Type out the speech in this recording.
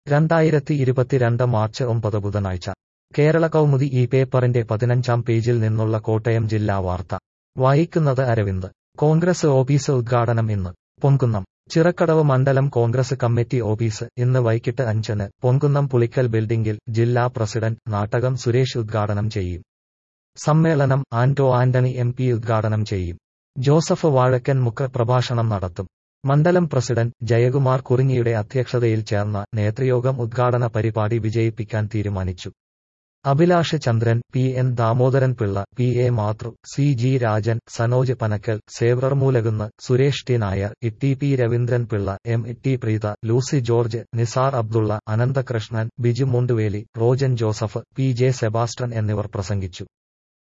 രണ്ടായിരത്തി ഇരുപത്തിരണ്ട് മാർച്ച് ഒമ്പത് ബുധനാഴ്ച കേരള കൗമുദി ഈ പേപ്പറിന്റെ പതിനഞ്ചാം പേജിൽ നിന്നുള്ള കോട്ടയം ജില്ലാ വാർത്ത വായിക്കുന്നത് അരവിന്ദ് കോൺഗ്രസ് ഓഫീസ് ഉദ്ഘാടനം ഇന്ന് പൊൻകുന്നം ചിറക്കടവ് മണ്ഡലം കോൺഗ്രസ് കമ്മിറ്റി ഓഫീസ് ഇന്ന് വൈകിട്ട് അഞ്ചിന് പൊൻകുന്നം പുളിക്കൽ ബിൽഡിംഗിൽ ജില്ലാ പ്രസിഡന്റ് നാട്ടകം സുരേഷ് ഉദ്ഘാടനം ചെയ്യും സമ്മേളനം ആന്റോ ആന്റണി എം പി ഉദ്ഘാടനം ചെയ്യും ജോസഫ് വാഴക്കൻ മുഖ പ്രഭാഷണം നടത്തും മണ്ഡലം പ്രസിഡന്റ് ജയകുമാർ കുറിഞ്ഞിയുടെ അധ്യക്ഷതയിൽ ചേർന്ന നേതൃയോഗം ഉദ്ഘാടന പരിപാടി വിജയിപ്പിക്കാൻ തീരുമാനിച്ചു Abhilash Chandran P N Damodaran Pillai P A മാതൃ സി ജി രാജൻ സനോജ് പനക്കൽ സേവ്രർ Moolakunnu Suresh T Nair E P Raveendran Pillai M T Preetha Lucy George Nisar Abdulla Ananthakrishnan Biju Munduveli Rojan Joseph P J Sebastian എന്നിവർ പ്രസംഗിച്ചു